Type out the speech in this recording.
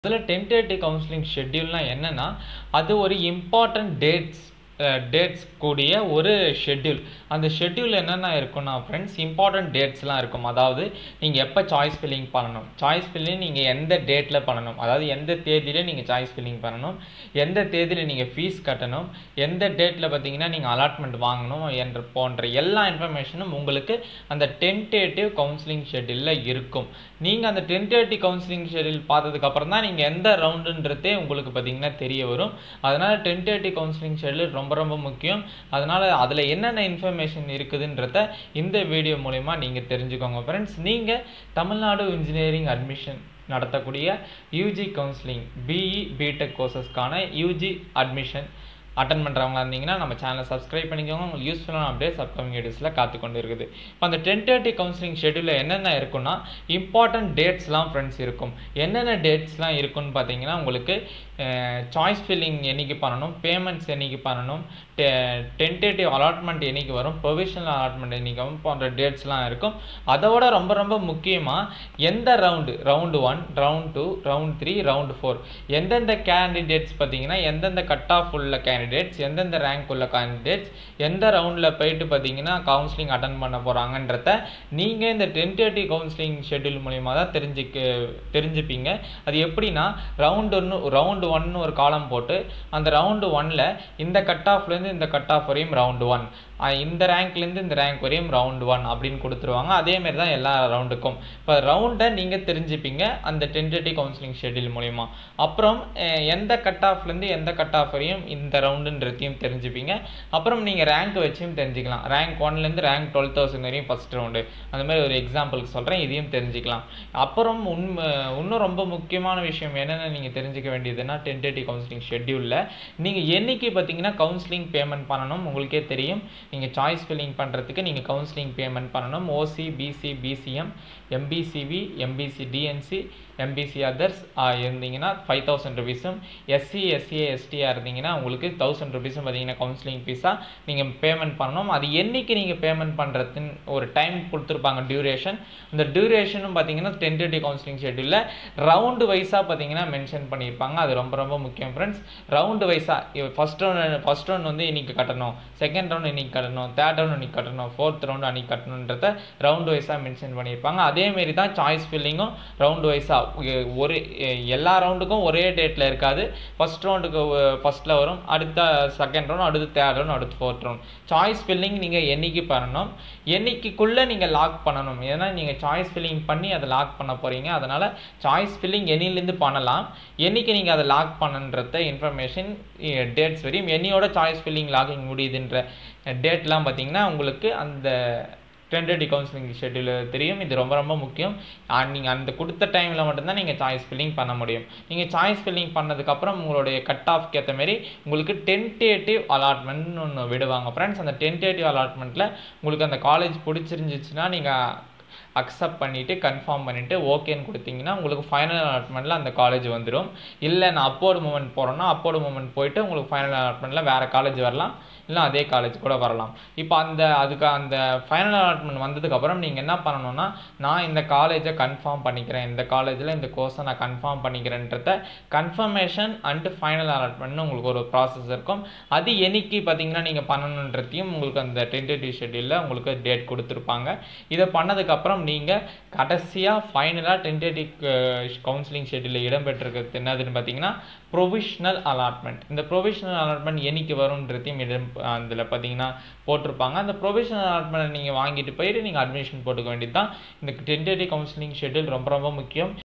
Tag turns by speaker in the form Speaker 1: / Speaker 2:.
Speaker 1: அதில் tentative counselling ஷெட்யூல்னால் என்னென்னா அது ஒரு இம்பார்ட்டன்ட் டேட்ஸ் டேட்ஸ் கூடிய ஒரு ஷெட்யூல் அந்த ஷெட்யூல் என்னென்ன இருக்குன்னா ஃப்ரெண்ட்ஸ் இம்பார்ட்டன்ட் டேட்ஸ்லாம் இருக்கும் அதாவது நீங்கள் எப்போ சாய்ஸ் ஃபில்லிங் பண்ணணும் சாய்ஸ் ஃபில்லிங் நீங்கள் எந்த டேட்டில் பண்ணணும் அதாவது எந்த தேதியில் நீங்கள் சாய்ஸ் ஃபில்லிங் பண்ணணும் எந்த தேதியில் நீங்கள் ஃபீஸ் கட்டணும் எந்த டேட்டில் பார்த்தீங்கன்னா நீங்கள் அலாட்மெண்ட் வாங்கணும் என்ற போன்ற எல்லா இன்ஃபர்மேஷனும் உங்களுக்கு அந்த டென்டேட்டிவ் கவுன்சிலிங் ஷெட்யூலில் இருக்கும் நீங்கள் அந்த டென்டேட்டிவ் கவுன்சிலிங் ஷெட்யூல் பார்த்ததுக்கப்புறம் தான் நீங்கள் எந்த ரவுண்டுன்றதே உங்களுக்கு பார்த்தீங்கன்னா தெரிய வரும் அதனால் டென்டேட்டிவ் கவுன்சிலிங் ஷெட்யூல் ரொம்ப ரொம்ப முக்கியம் அதனால் அதில் என்னென்ன இன்ஃபர்மேஷன் இருக்குதுன்றத இந்த வீடியோ மூலிமா நீங்கள் தெரிஞ்சுக்கோங்க ஃப்ரெண்ட்ஸ் நீங்கள் தமிழ்நாடு இன்ஜினியரிங் அட்மிஷன் நடத்தக்கூடிய யூஜி கவுன்சிலிங் பிஇ பிடெக் கோர்சஸ்க்கான யூஜி அட்மிஷன் அட்டன் பண்ணுறவங்களா இருந்தீங்கன்னா நம்ம சேனலை சப்ஸ்கிரைப் பண்ணிக்கோங்க உங்களுக்கு யூஸ்ஃபுல்லான அப்டேட்ஸ் அப்கமிங் வீடியோஸில் காத்து கொண்டு இருக்குது இப்போ அந்த டென்டேட்டிவ் கவுன்சிலிங் ஷெட்யூலில் என்னென்ன இருக்குன்னா இம்பார்ட்டன்ட் டேட்ஸ்லாம் ஃப்ரெண்ட்ஸ் இருக்கும் என்னென்ன டேட்ஸ்லாம் இருக்குன்னு பார்த்தீங்கன்னா உங்களுக்கு சாய்ஸ் ஃபில்லிங் என்னைக்கு பண்ணணும் பேமெண்ட்ஸ் என்னைக்கு பண்ணணும் டென்டேட்டிவ் அலாட்மெண்ட் என்னைக்கு வரும் ப்ரொவிஷனல் அலாட்மெண்ட் என்னைக்கு வரும் போன்ற டேட்ஸ்லாம் இருக்கும் அதோட ரொம்ப ரொம்ப முக்கியமாக எந்த round round one round two round three round four எந்தெந்த கேண்டிடேட்ஸ் பார்த்தீங்கன்னா எந்தெந்த கட் ஆஃப் உள்ள கேண்டிடேட்ஸ் எந்தெந்த ரேங்க் உள்ள கேண்டிடேட்ஸ் எந்த ரவுண்டில் போயிட்டு பார்த்தீங்கன்னா கவுன்சிலிங் அட்டன் பண்ண போகிறாங்கன்றத நீங்கள் இந்த டென்டேட்டிவ் கவுன்சிலிங் ஷெட்யூல் மூலிமா தான் தெரிஞ்சுக்க தெரிஞ்சுப்பீங்க அது எப்படின்னா ரவுண்டு ஒன்று ரவுண்டு ஒன்னு ஒரு காலம் போட்டு அந்த ரவுண்டு ஒன்னில் இந்த கட் ஆஃப்லேருந்து இந்த கட் ஆஃப் வரையும் ரவுண்டு ஒன் இந்த ரேங்க்லேருந்து இந்த ரேங்க் வரையும் ரவுண்டு ஒன் அப்படின்னு கொடுத்துருவாங்க அதேமாரி தான் எல்லா ரவுண்டுக்கும் இப்போ ரவுண்டை நீங்கள் தெரிஞ்சுப்பீங்க அந்த டென்டேட்டிவ் கவுன்சிலிங் ஷெட்யூல் மூலிமா அப்புறம் எந்த கட் ஆஃப்லேருந்து எந்த கட் ஆஃப் வரையும் இந்த ரவுண்டுன்றதையும் தெரிஞ்சுப்பீங்க அப்புறம் நீங்கள் ரேங்க் வச்சும் தெரிஞ்சுக்கலாம் ரேங்க் ஒன்லேருந்து ரேங்க் டுவெல் தௌசண்ட் வரையும் ஃபஸ்ட் ரவுண்டு அந்த மாதிரி ஒரு எக்ஸாம்பிளுக்கு சொல்கிறேன் இதையும் தெரிஞ்சுக்கலாம் அப்புறம் உண்மை இன்னும் ரொம்ப முக்கியமான விஷயம் என்னென்ன நீங்கள் தெரிஞ்சுக்க வேண்டியதுன்னா டென்டேட்டிவ் கவுன்சிலிங் ஷெட்யூலில் நீங்கள் என்னைக்கு பார்த்தீங்கன்னா கவுன்சிலிங் பேமெண்ட் பண்ணணும் உங்களுக்கே தெரியும் நீங்கள் சாய்ஸ் ஃபில்லிங் பண்ணுறதுக்கு நீங்கள் கவுன்சிலிங் பேமெண்ட் பண்ணணும் OC BC BCM MBCV MBC DNC MBC others இருந்தீங்கன்னா ஃபைவ் தௌசண்ட் ருபீஸும் எஸ்சி எஸ்சிஏ எஸ்டியாக இருந்தீங்கன்னா உங்களுக்கு தௌசண்ட் ருபீஸும் பார்த்தீங்கன்னா கவுன்சிலிங் ஃபீஸாக நீங்கள் பேமெண்ட் பண்ணணும் அது என்றைக்கு நீங்கள் பேமெண்ட் பண்ணுறதுன்னு ஒரு டைம் கொடுத்துருப்பாங்க டியூரேஷன் அந்த டியூரேஷனும் பார்த்தீங்கன்னா டென்டேட்டிவ் கவுன்சிலிங் ஷெட்யூலில் ரவுண்டு வைஸாக பார்த்தீங்கன்னா மென்ஷன் பண்ணியிருப்பாங்க அது ரொம்ப ரொம்ப முக்கியம் ஃப்ரெண்ட்ஸ் ரவுண்டு வைஸாக ஃபஸ்ட் ரவுண்ட் ஃபஸ்ட் ரவுண்ட் வந்து இன்னைக்கு கட்டணும் செகண்ட் ரவுண்ட் இன்னைக்கு கட்டணும் தேர்ட் ரவுண்ட் இன்னைக்கு கட்டணும் ஃபோர்த் ரவுண்ட் அன்னைக்கு கட்டணுன்றத ரவுண்டு வைஸாக மென்ஷன் பண்ணியிருப்பாங்க அதேமாரி தான் சாய்ஸ் ஃபில்லிங்கும் ரவுண்டு வைஸாக ஒரு எல்லா ரவுண்டுக்கும் ஒரே டேட்டில் இருக்காது ஃபஸ்ட் ரவுண்டுக்கு ஃபஸ்ட்டில் வரும் அடுத்த செகண்ட் ரவுண்ட் அடுத்து தேர்ட் ரவுண்ட் அடுத்து ஃபோர்த் ரவுண்ட் சாய்ஸ் ஃபில்லிங் நீங்கள் என்னைக்கு பண்ணணும் என்னைக்குள்ளே நீங்கள் லாக் பண்ணணும் ஏன்னா நீங்கள் சாய்ஸ் ஃபில்லிங் பண்ணி அதை லாக் பண்ண போகிறீங்க அதனால் சாய்ஸ் ஃபில்லிங் என்னிலேருந்து பண்ணலாம் என்னைக்கு நீங்கள் அதை லாக் பண்ணுன்றத இன்ஃபர்மேஷன் டேட்ஸ் வரையும் என்னையோட சாய்ஸ் ஃபில்லிங் லாகிங் முடியுதுன்ற டேட்லாம் பார்த்தீங்கன்னா உங்களுக்கு அந்த டென்டேட்டிவ் கவுன்சிலிங் ஷெட்யூல் தெரியும் இது ரொம்ப ரொம்ப முக்கியம் நீங்கள் அந்த கொடுத்த டைமில் மட்டும்தான் நீங்கள் சாய்ஸ் ஃபில்லிங் பண்ண முடியும் நீங்கள் சாய்ஸ் ஃபில்லிங் பண்ணதுக்கப்புறம் உங்களுடைய கட் ஆஃப்க்கு ஏற்ற மாரி உங்களுக்கு டென்டேட்டிவ் அலாட்மெண்ட்னு ஒன்று விடுவாங்க ஃப்ரெண்ட்ஸ் அந்த டென்டேட்டிவ் அலாட்மெண்ட்டில் உங்களுக்கு அந்த காலேஜ் பிடிச்சிருந்துச்சுன்னா நீங்கள் அக்செப்ட் பண்ணிவிட்டு கன்ஃபார்ம் பண்ணிவிட்டு ஓகேன்னு கொடுத்தீங்கன்னா உங்களுக்கு ஃபைனல் அலாட்மெண்ட்டில் அந்த காலேஜ் வந்துடும் இல்லை நான் அப்போர்டு மூமெண்ட் போகிறேன்னா அப்போர்டு மூமெண்ட் போயிட்டு உங்களுக்கு ஃபைனல் அலாட்மெண்ட்டில் வேறு காலேஜ் வரலாம் இல்லை அதே காலேஜ் கூட வரலாம் இப்போ அந்த அதுக்கு அந்த ஃபைனல் அலாட்மெண்ட் வந்ததுக்கப்புறம் நீங்கள் என்ன பண்ணணும்னா நான் இந்த காலேஜை கன்ஃபார்ம் பண்ணிக்கிறேன் இந்த காலேஜில் இந்த கோர்ஸை நான் கன்ஃபார்ம் பண்ணிக்கிறேன்றத கன்ஃபர்மேஷன் அண்டு ஃபைனல் அலாட்மெண்ட்னு உங்களுக்கு ஒரு ப்ராசஸ் இருக்கும் அது என்னைக்கு பார்த்தீங்கன்னா நீங்கள் பண்ணணுன்றதையும் உங்களுக்கு அந்த டென்டேட்டிவ் ஷெட்யூலில் உங்களுக்கு டேட் கொடுத்துருப்பாங்க இதை பண்ணதுக்கப்புறம் நீங்கள் கடைசியாக ஃபைனலாக டென்டேட்டிவ் கவுன்சிலிங் ஷெட்யூலில் இடம்பெற்றிருக்கிறது என்னதுன்னு பார்த்தீங்கன்னா ப்ரொவிஷ்னல் அலாட்மெண்ட் இந்த ப்ரொவிஷ்னல் அலாட்மெண்ட் என்னைக்கு வரும்ன்றதையும் இடம் அதில் பார்த்தீங்கன்னா போட்டிருப்பாங்க அந்த ப்ரொவிஷனல் அலாட்மெண்ட் நீங்கள் வாங்கிட்டு போயிட்டு நீங்கள் அட்மிஷன் போட்டுக்க வேண்டியது தான் இந்த டென்டேட்டிவ் கவுன்சிலிங் ஷெட்யூல் ரொம்ப ரொம்ப முக்கியம்